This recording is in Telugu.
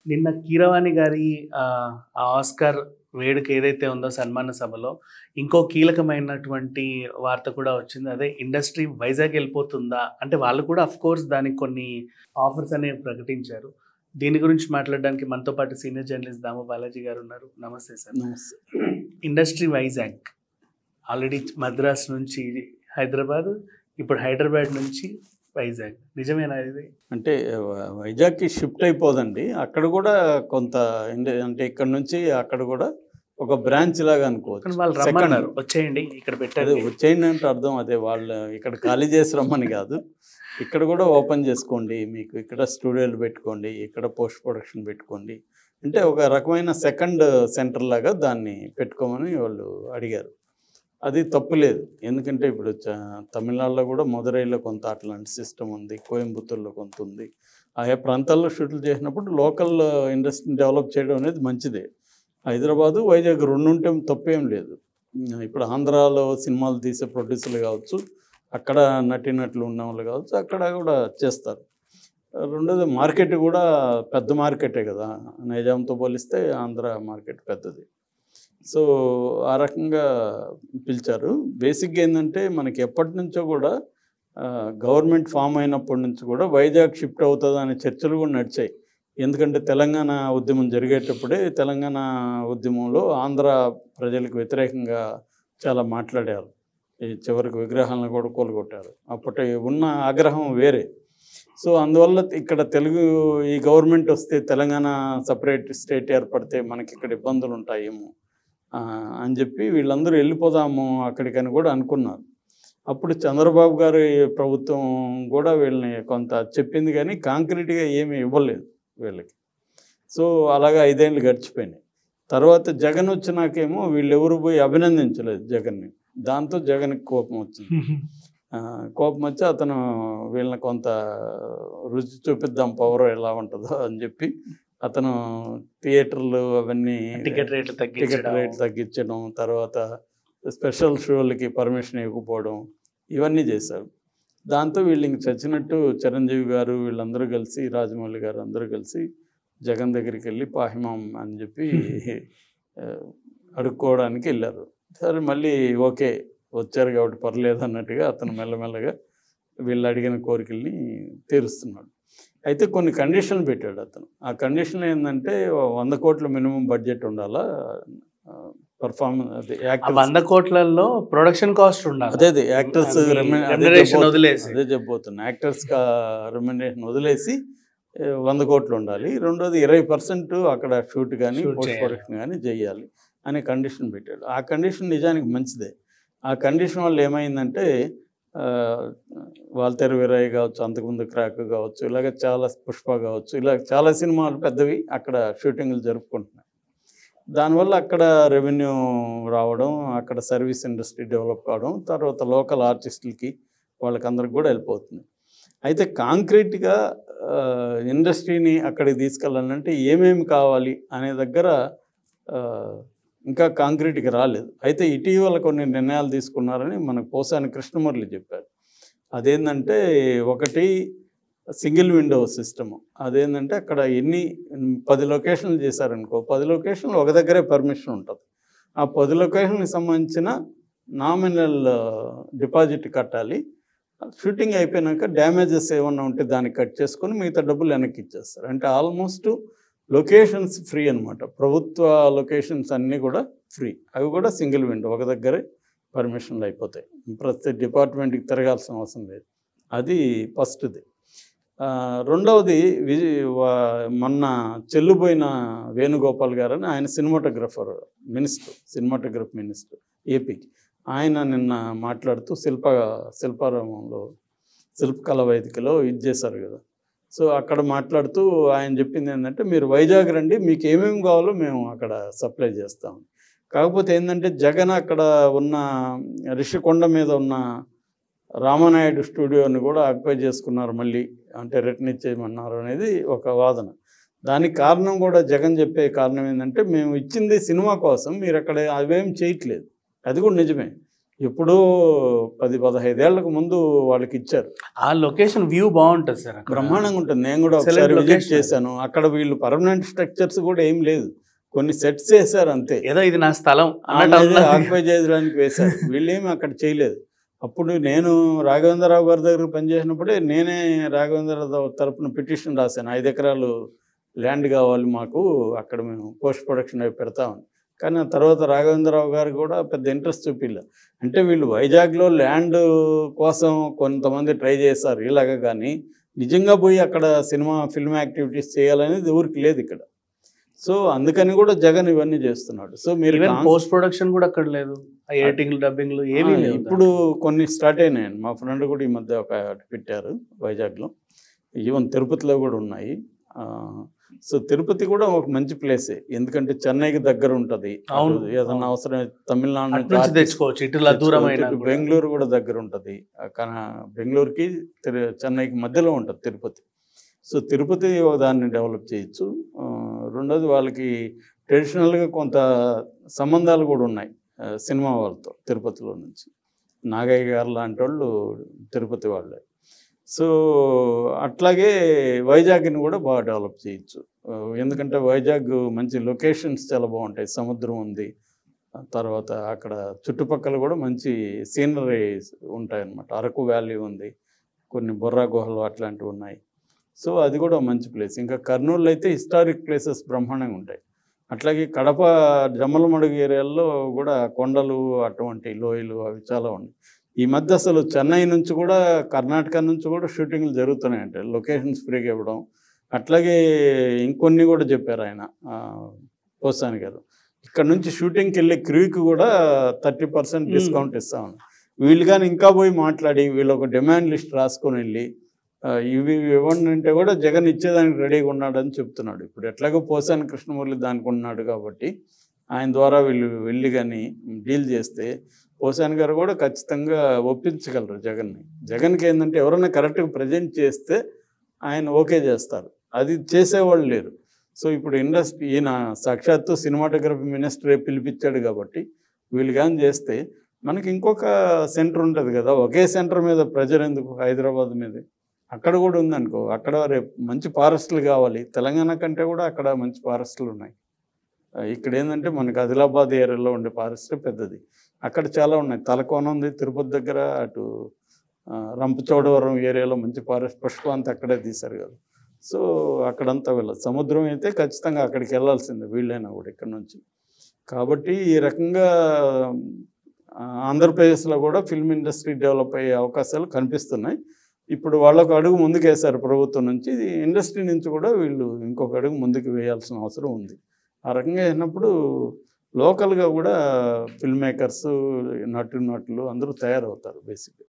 నిన్న కీరవాణి గారి ఆ, ఆ ఆస్కార్ వేడుక ఏదైతే ఉందో సన్మాన సభలో ఇంకో కీలకమైనటువంటి వార్త కూడా వచ్చింది అదే ఇండస్ట్రీ వైజాగ్ వెళ్ళిపోతుందా అంటే వాళ్ళు కూడా అఫ్ కోర్స్ దానికి కొన్ని ఆఫర్స్ అనేవి ప్రకటించారు దీని గురించి మాట్లాడడానికి మనతో పాటు సీనియర్ జర్నలిస్ట్ దామ బాలాజీ గారు ఉన్నారు నమస్తే సార్ నమస్తే ఇండస్ట్రీ వైజాగ్ ఆల్రెడీ మద్రాస్ నుంచి హైదరాబాద్ ఇప్పుడు హైదరాబాద్ నుంచి వైజాగ్ నిజమేనా ఇది అంటే వ- వైజాగ్కి షిఫ్ట్ అయిపోదండి అక్కడ కూడా కొంత ఇండ- అంటే ఇక్కడ నుంచి అక్కడ కూడా ఒక బ్రాంచ్ లాగా కానీ అనుకోవచ్చు వాళ్ళు Second. రమ్మన్నారు వచ్చేయండి ఇక్కడ అదే పెట్టండి వచ్చేయండి అంటే అర్థం అదే వాళ్ళు ఇక్కడ ఖాళీ చేసి రమ్మని కాదు ఇక్కడ కూడా ఓపెన్ చేసుకోండి మీకు ఇక్కడ స్టూడియోలు పెట్టుకోండి ఇక్కడ పోస్ట్ ప్రొడక్షన్ పెట్టుకోండి అంటే ఒక రకమైన సెకండ్ సెంటర్ లాగా దాన్ని పెట్టుకోమని వాళ్ళు అడిగారు అది తప్పు లేదు ఎందుకంటే ఇప్పుడు చ- తమిళనాడులో కూడా మదురైలో కొంత అట్లాంటి సిస్టమ్ ఉంది కోయంబత్తూరులో కొంత ఉంది ఆయా ప్రాంతాల్లో షూట్లు చేసినప్పుడు లోకల్ ఇండస్ట్రీని డెవలప్ చేయడం అనేది మంచిదే హైదరాబాదు వైజాగ్ రెండు ఉంటే తప్పేం లేదు ఉమ్, ఇప్పుడు ఆంధ్రాలో సినిమాలు తీసే ప్రొడ్యూసర్లు కావచ్చు అక్కడ నటినట్లు ఉన్న వాళ్ళు కావచ్చు అక్కడ కూడా చేస్తారు రెండోది మార్కెట్ కూడా పెద్ద మార్కెటే కదా నైజాంతో పోలిస్తే ఆంధ్ర మార్కెట్ పెద్దది సో ఆ రకంగా పిలిచారు బేసిక్గా ఏంటంటే మనకి ఎప్పటి నుంచో కూడా గవర్నమెంట్ ఫామ్ అయినప్పటి నుంచి కూడా వైజాగ్ షిఫ్ట్ అవుతుంది అనే చర్చలు కూడా నడిచాయి ఎందుకంటే తెలంగాణ ఉద్యమం జరిగేటప్పుడే తెలంగాణ ఉద్యమంలో ఆంధ్ర ప్రజలకు వ్యతిరేకంగా చాలా మాట్లాడారు ఈ చివరికి విగ్రహాలను కూడా కూలగొట్టారు అప్పటి ఉన్న ఆగ్రహం వేరే సో అందువల్ల ఇక్కడ తెలుగు ఈ గవర్నమెంట్ వస్తే తెలంగాణ సపరేట్ స్టేట్ ఏర్పడితే మనకి ఇక్కడ ఇబ్బందులు ఉంటాయేమో ఆ, అని చెప్పి వీళ్ళందరూ వెళ్ళిపోదాము అక్కడికని కూడా అనుకున్నారు అప్పుడు చంద్రబాబు గారి ప్రభుత్వం కూడా వీళ్ళని కొంత చెప్పింది కానీ కాంక్రీట్గా ఏమీ ఇవ్వలేదు వీళ్ళకి సో అలాగా ఐదేళ్ళు గడిచిపోయినాయి తర్వాత జగన్ వచ్చినాకేమో వీళ్ళు ఎవరు పోయి అభినందించలేదు జగన్ని దాంతో జగన్కి కోపం వచ్చింది ఆ, కోపం వచ్చి అతను వీళ్ళని కొంత రుచి చూపిద్దాం పవర్ ఎలా ఉంటుందో అని చెప్పి అతను థియేటర్లు అవన్నీ టికెట్ రేట్లు టికెట్ తగ్గించడం రేట్ తగ్గించడం తర్వాత స్పెషల్ షోలకి పర్మిషన్ ఇవ్వకపోవడం ఇవన్నీ చేశారు దాంతో వీళ్ళు ఇంక చచ్చినట్టు చిరంజీవి గారు వీళ్ళందరూ కలిసి రాజమౌళి గారు అందరూ కలిసి జగన్ దగ్గరికి వెళ్ళి పాహిమాం అని చెప్పి ఆ, అడుక్కోవడానికి వెళ్ళారు సరే మళ్ళీ ఓకే వచ్చారు కాబట్టి పర్లేదు అన్నట్టుగా అతను మెల్లమెల్లగా వీళ్ళు అడిగిన కోరికల్ని తీరుస్తున్నాడు అయితే కొన్ని కండిషన్లు పెట్టాడు అతను ఆ కండిషన్ ఏంటంటే వంద కోట్ల మినిమం బడ్జెట్ ఉండాలా పర్ఫార్మెన్స్ అదే ఆ యాక్టర్స్ వంద కోట్లలో ప్రొడక్షన్ కాస్ట్ ఉండాలి అదే అదే యాక్టర్స్ అది రెమ్యూ- అదే remuneration చెప్పబోతున్నా. వదిలేసి. అదే చెప్పబోతున్నా యాక్టర్స్ రెమ్యునరేషన్ వదిలేసి ఏ, వంద కోట్లు ఉండాలి రెండోది ఇరవై పర్సెంట్ అక్కడ షూట్ కానీ Shoot పోస్ట్ చేయాలి. ప్రొడక్షన్ కానీ చేయాలి అనే కండిషన్ పెట్టాడు ఆ కండిషన్ నిజానికి మంచిదే ఆ కండిషన్ వల్ల ఏమైందంటే ఆ, వాల్తేరు వీరయ్య కావచ్చు అంతకుముందు క్రాక్ కావచ్చు ఇలాగ చాలా పుష్ప కావచ్చు ఇలా చాలా సినిమాలు పెద్దవి అక్కడ షూటింగ్లు జరుపుకుంటున్నాయి దానివల్ల అక్కడ రెవెన్యూ రావడం అక్కడ సర్వీస్ ఇండస్ట్రీ డెవలప్ కావడం తర్వాత లోకల్ ఆర్టిస్టులకి వాళ్ళకందరికి కూడా వెళ్ళిపోతుంది అయితే కాంక్రీట్గా ఇండస్ట్రీని అక్కడికి తీసుకెళ్ళాలంటే ఏమేమి కావాలి అనే దగ్గర ఆ, ఇంకా కాంక్రీట్గా రాలేదు అయితే ఇటీవల కొన్ని నిర్ణయాలు తీసుకున్నారని మనకు పోసాని కృష్ణమురళి చెప్పారు అదేంటంటే ఒకటి సింగిల్ విండో సిస్టమ్ అదేంటంటే అక్కడ ఎన్ని పది లొకేషన్లు చేశారనుకో పది లొకేషన్లు ఒక దగ్గరే పర్మిషన్ ఉంటుంది ఆ పది లొకేషన్కి సంబంధించిన నామినల్ డిపాజిట్ కట్టాలి షూటింగ్ అయిపోయినాక డ్యామేజెస్ ఏమన్నా ఉంటే దాన్ని కట్ చేసుకొని మిగతా డబ్బులు వెనక్కి ఇచ్చేస్తారు అంటే ఆల్మోస్ట్ లొకేషన్స్ ఫ్రీ అనమాట ప్రభుత్వ లొకేషన్స్ అన్నీ కూడా ఫ్రీ అవి కూడా సింగిల్ విండో ఒక దగ్గరే పర్మిషన్లు అయిపోతాయి ప్రతి డిపార్ట్మెంట్కి తిరగాల్సిన అవసరం లేదు అది ఫస్ట్ది ఆ, రెండవది విజయ్ వా- మొన్న చెల్లుపోయిన వేణుగోపాల్ గారు అని ఆయన సినిమాటోగ్రఫర్ మినిస్టర్ సినిమాటోగ్రఫీ మినిస్టర్ ఏపీకి ఆయన నిన్న మాట్లాడుతూ శిల్ప శిల్పారామంలో శిల్పకళ వేదికలో ఇది చేశారు కదా సో అక్కడ మాట్లాడుతూ ఆయన చెప్పింది ఏంటంటే మీరు వైజాగ్ రండి మీకు ఏమేమి కావాలో మేము అక్కడ సప్లై చేస్తాం కాకపోతే ఏంటంటే జగన్ అక్కడ ఉన్న రిషికొండ మీద ఉన్న రామనాయుడు స్టూడియోని కూడా ఆక్యుపై చేసుకున్నారు మళ్ళీ అంటే రిటర్న్ ఇచ్చేయమన్నారు అనేది ఒక వాదన దానికి కారణం కూడా జగన్ చెప్పే కారణం ఏంటంటే మేము ఇచ్చింది సినిమా కోసం మీరు అక్కడ అవేం చేయట్లేదు అది కూడా నిజమే ఎప్పుడో పది పదహైదేళ్లకు ముందు వాళ్ళకి ఇచ్చారు ఆ లొకేషన్ వ్యూ బాగుంటుంది సార్ అక్కడ. బ్రహ్మాండంగా ఉంటుంది నేను కూడా Excellent ఒకసారి విజిట్ location. చేశాను అక్కడ వీళ్ళు పర్మనెంట్ స్ట్రక్చర్స్ కూడా ఏం లేదు కొన్ని సెట్స్ వేశారు అంతే ఏదో ఇది నా స్థలం అన్నట్టు అనేది అవుతుంది. ఆక్యుపై చేయడానికి వేశారు వీళ్ళేమి అక్కడ చేయలేదు అప్పుడు నేను రాఘవేంద్రరావు గారి దగ్గర పనిచేసినప్పుడే నేనే రాఘవేంద్రరావు తరపున పిటిషన్ రాశాను ఐదు ఎకరాలు ల్యాండ్ కావాలి మాకు అక్కడ మేము పోస్ట్ ప్రొడక్షన్ అవి పెడతామని కానీ ఆ తర్వాత రాఘవేంద్రరావు గారు కూడా పెద్ద ఇంట్రెస్ట్ చూపిల్ల అంటే వీళ్ళు వైజాగ్లో ల్యాండ్ కోసం కొంతమంది ట్రై చేశారు ఇలాగ కానీ నిజంగా పోయి అక్కడ సినిమా ఫిల్మ్ యాక్టివిటీస్ చేయాలనేది ఊరికి లేదు ఇక్కడ సో అందుకని కూడా జగన్ ఇవన్నీ చేస్తున్నాడు సో మీరు ఈవెన్ కాంగ్- పోస్ట్ ప్రొడక్షన్ కూడా అక్కడ లేదు ఆ ఎడిటింగ్లు డబ్బింగ్లు ఏమీ ఆ, లేవు ఇప్పుడు కొన్ని స్టార్ట్ అయినాయండి మా ఫ్రెండ్ కూడా ఈ మధ్య ఒక పెట్టారు వైజాగ్లో ఈవెన్ తిరుపతిలో కూడా ఉన్నాయి ఆ, సో తిరుపతి కూడా ఒక మంచి ప్లేసే ఎందుకంటే చెన్నైకి దగ్గర ఉంటుంది అవును, అటు ఏదన్నా అవును. అవసరం అయితే తమిళనాడు అటు నుంచి నుంచి ఆర్టిస్ట్ తెచ్చుకోవచ్చు ఇటులా దూరమైన తెచ్చుకోవచ్చు. బెంగళూరు కూడా దగ్గర ఉంటుంది కానీ బెంగళూరుకి తిరు- చెన్నైకి మధ్యలో ఉంటుంది తిరుపతి సో తిరుపతి ఒక దాన్ని డెవలప్ చేయొచ్చు ఆ, రెండోది వాళ్ళకి ట్రెడిషనల్గా కొంత సంబంధాలు కూడా ఉన్నాయి ఆ, సినిమా వాళ్ళతో తిరుపతిలో నుంచి నాగయ్య గారు లాంటి వాళ్ళు తిరుపతి వాళ్ళే సో అట్లాగే వైజాగ్ని కూడా బాగా డెవలప్ చేయొచ్చు ఆ, ఎందుకంటే వైజాగ్ మంచి లొకేషన్స్ చాలా బాగుంటాయి సముద్రం ఉంది ఆ తర్వాత అక్కడ చుట్టుపక్కల కూడా మంచి సీనరీ ఉంటాయన్నమాట అరకు వ్యాలీ ఉంది కొన్ని బొర్రా గుహలు అట్లాంటివి ఉన్నాయి సో అది కూడా మంచి ప్లేస్ ఇంకా కర్నూలు అయితే హిస్టారిక్ ప్లేసెస్ బ్రహ్మాండంగా ఉంటాయి అట్లాగే కడప జమ్మలమడుగు ఏరియాల్లో కూడా కొండలు అటువంటి లోయలు అవి చాలా ఉన్నాయి ఈ మధ్య అసలు చెన్నై నుంచి కూడా కర్ణాటక నుంచి కూడా షూటింగ్లు జరుగుతున్నాయంట లొకేషన్స్ ఫ్రీగా ఇవ్వడం అట్లాగే ఇంకొన్ని కూడా చెప్పారు ఆయన ఆ, పోసాని గారు ఇక్కడ నుంచి షూటింగ్కి వెళ్ళే క్రూకి కూడా థర్టీ పర్సెంట్ Hmm. డిస్కౌంట్ ఇస్తామని వీళ్ళు కానీ ఇంకా పోయి మాట్లాడి వీళ్ళు ఒక డిమాండ్ లిస్ట్ రాసుకొని వెళ్ళి ఆ, ఇవి ఇవి ఇవ్వండి అంటే కూడా జగన్ ఇచ్చేదానికి రెడీగా ఉన్నాడని చెప్తున్నాడు ఇప్పుడు ఎట్లాగో పోసాని కృష్ణమురళి దానికి ఉన్నాడు కాబట్టి ఆయన ద్వారా వీళ్ళు వెళ్ళి కానీ డీల్ చేస్తే పోసాని గారు కూడా ఖచ్చితంగా ఒప్పించగలరు జగన్ని జగన్కి ఏంటంటే ఎవరైనా కరెక్ట్గా ప్రజెంట్ చేస్తే ఆయన ఓకే చేస్తారు అది చేసేవాళ్ళు లేరు సో ఇప్పుడు ఇండస్ట్రీ ఈయన సాక్షాత్తు సినిమాటోగ్రఫీ మినిస్టరే పిలిపించాడు కాబట్టి వీళ్ళు కానీ చేస్తే మనకి ఇంకొక సెంటర్ ఉంటుంది కదా ఒకే సెంటర్ మీద ప్రెజర్ ఎందుకు హైదరాబాద్ మీద అక్కడ కూడా ఉందనుకో అక్కడ రేపు మంచి ఫారెస్ట్లు కావాలి తెలంగాణ కంటే కూడా అక్కడ మంచి ఫారెస్ట్లు ఉన్నాయి ఆ, ఇక్కడ ఏంటంటే మనకి ఆదిలాబాద్ ఏరియాలో ఉండే ఫారెస్ట్ పెద్దది అక్కడ చాలా ఉన్నాయి తలకోన ఉంది తిరుపతి దగ్గర అటు ఆ, రంపచోడవరం ఏరియాలో మంచి ఫారెస్ట్ పుష్ప అంతా అక్కడే తీశారు కదా సో అక్కడంతా వెళ్ళదు సముద్రం అయితే ఖచ్చితంగా అక్కడికి వెళ్ళాల్సిందే వీళ్ళైనా కూడా ఇక్కడ నుంచి కాబట్టి ఈ రకంగా ఆ, ఆంధ్రప్రదేశ్లో కూడా ఫిల్మ్ ఇండస్ట్రీ డెవలప్ అయ్యే అవకాశాలు కనిపిస్తున్నాయి ఇప్పుడు వాళ్ళకు అడుగు ముందుకేశారు ప్రభుత్వం నుంచి ఇది ఇండస్ట్రీ నుంచి కూడా వీళ్ళు ఇంకొక అడుగు ముందుకు వేయాల్సిన అవసరం ఉంది ఆ రకంగా అయినప్పుడు లోకల్గా కూడా ఫిల్మ్ మేకర్స్ నటు నటులు అందరూ తయారవుతారు బేసిక్గా